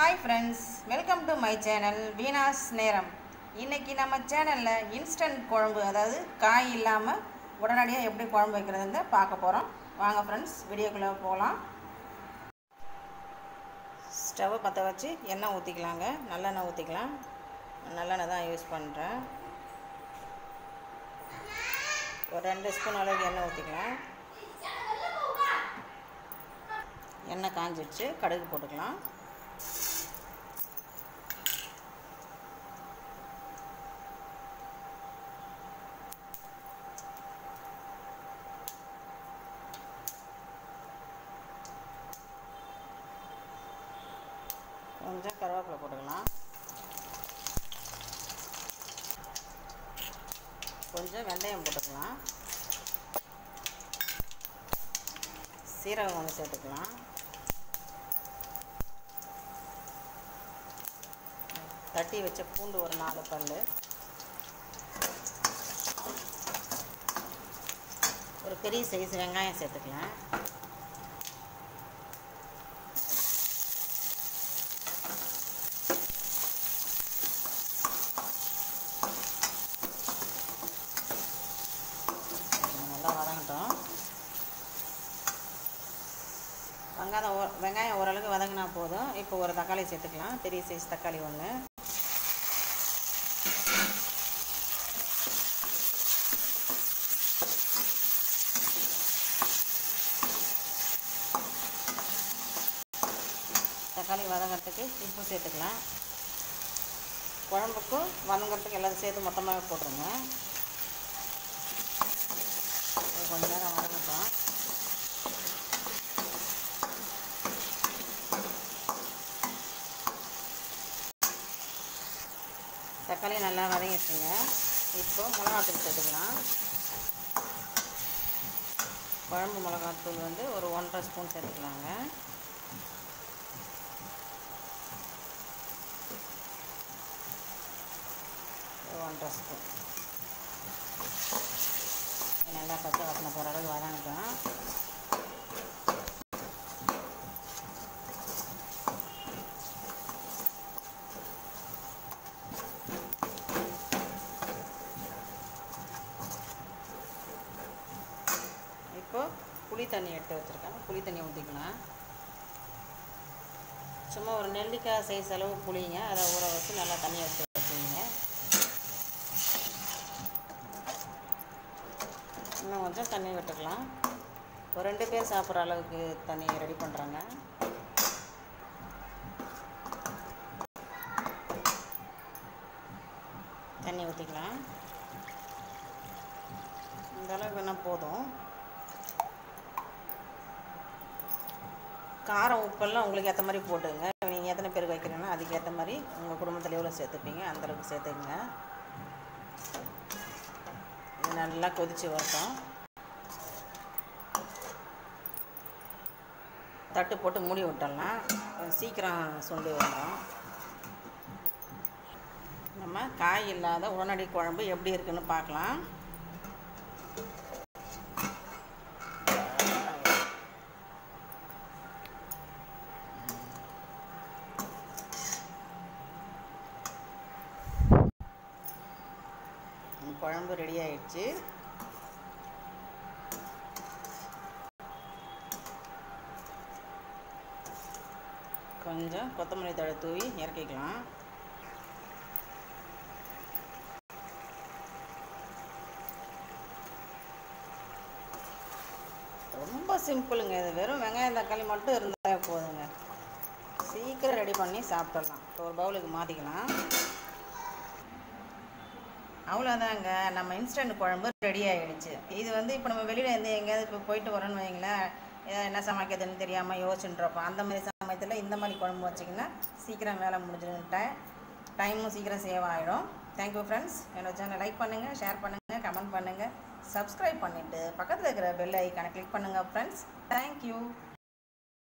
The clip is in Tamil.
hi friends welcome to my channel Veena's Neram இன்னைக்கு நம்ம சேனலில் இன்ஸ்டன்ட் குழம்பு அதாவது காய் இல்லாமல் உடனடியாக எப்படி குழம்பு வைக்கிறதுன்னு பார்க்க போகிறோம் வாங்க ஃப்ரெண்ட்ஸ் வீடியோக்குள்ளே போகலாம் ஸ்டவ்வை பற்ற வச்சு எண்ணெய் ஊற்றிக்கலாங்க நல்லெண்ணெய் ஊற்றிக்கலாம் நல்லெண்ணெய் தான் யூஸ் பண்ணுறேன் ஒரு ரெண்டு ஸ்பூன் அளவுக்கு எண்ணெய் ஊற்றிக்கலாம் எண்ணெய் காஞ்சிடுச்சு கடுகு போட்டுக்கலாம் கொஞ்சம் கருவேப்பிலை போட்டுக்கலாம் கொஞ்சம் வெந்தயம் போட்டுக்கலாம் சீரகம் கொஞ்சம் சேர்த்துக்கலாம் தட்டி வச்ச பூண்டு ஒரு நாலு பல் ஒரு பெரிய சைஸ் வெங்காயம் சேர்த்துக்கலாம் நல்லா வதங்கட்டும் வெங்காயம் ஓ வெங்காயம் ஓரளவுக்கு வதங்கினா போதும் இப்போ ஒரு தக்காளி சேர்த்துக்கலாம் பெரிய சைஸ் தக்காளி ஒன்று தக்காளி வதங்கிறதுக்கு உப்பு சேர்த்துக்கலாம் குழம்புக்கும் வதங்கிறதுக்கு எல்லாத்தையும் சேர்த்து மொத்தமாக போட்டுருங்க இது கொஞ்ச நேரம் வதங்கட்டும் தக்காளி நல்லா வதங்கிடுச்சுங்க இப்போ மிளகாத்தூள் சேர்த்துக்கலாம் குழம்பு மிளகாத்தூள் வந்து ஒரு ஒன்றரை ஸ்பூன் சேர்த்துக்கலாங்க ஒரு ஒன்றரை ஸ்பூன் நல்லா பச்சை வாசனை போகிற அளவுக்கு வதங்கட்டும் இப்போ புளி தண்ணி எடுத்து வச்சுருக்கேன் புளி தண்ணி ஊற்றிக்கலாம் சும்மா ஒரு நெல்லிக்காய் சைஸ் அளவு புளிங்க அதை ஊற வச்சு நல்லா தண்ணி எடுத்து வச்சுக்கிங்க இன்னும் கொஞ்சம் தண்ணி விட்டுக்கலாம் ஒரு ரெண்டு பேர் சாப்பிட்ற அளவுக்கு தண்ணி ரெடி பண்ணுறாங்க தண்ணி ஊற்றிக்கலாம் இந்த அளவுக்கு வேணால் போதும் காரம் உப்பெல்லாம் உங்களுக்கு ஏற்ற மாதிரி போட்டுங்க நீங்கள் எத்தனை பேருக்கு வைக்கிறீங்கன்னா அதுக்கு ஏற்ற மாதிரி உங்கள் குடும்பத்தில் எவ்வளோ சேர்த்துப்பீங்க அந்தளவுக்கு சேர்த்துக்குங்க இது நல்லா கொதித்து வரட்டும் தட்டு போட்டு மூடி விட்டுடலாம் சீக்கிரம் சுண்டு வந்துடும் நம்ம காய் இல்லாத உடனடி குழம்பு எப்படி இருக்குன்னு பார்க்கலாம் குழம்பு ரெடி ஆயிடுச்சு கொஞ்சம் கொத்தமல்லி தழை தூவி இறக்கிக்கலாம் ரொம்ப சிம்பிளுங்க இது வெறும் வெங்காயம் தக்காளி மட்டும் இருந்தால் போதுங்க சீக்கிரம் ரெடி பண்ணி சாப்பிட்றலாம் இப்போ ஒரு பவுலுக்கு மாற்றிக்கலாம் அவ்வளோதாங்க நம்ம இன்ஸ்டன்ட் குழம்பு ரெடி ஆகிடுச்சு இது வந்து இப்போ நம்ம வெளியில் இருந்து எங்கேயாவது இப்போ போயிட்டு வரோன்னு வைங்களேன் என்ன சமைக்கிறதுன்னு தெரியாமல் யோசிச்சுட்டுருப்போம் அந்த மாதிரி சமயத்தில் இந்த மாதிரி குழம்பு வச்சிங்கன்னா சீக்கிரம் வேலை முடிஞ்சுட்டேன் டைமும் சீக்கிரம் சேவ் ஆகிடும் தேங்க்யூ ஃப்ரெண்ட்ஸ் என்னோட சேனல் லைக் பண்ணுங்கள் ஷேர் பண்ணுங்கள் கமெண்ட் பண்ணுங்கள் சப்ஸ்கிரைப் பண்ணிவிட்டு பக்கத்தில் இருக்கிற பெல் ஐக்கானை கிளிக் பண்ணுங்கள் ஃப்ரெண்ட்ஸ் தேங்க்யூ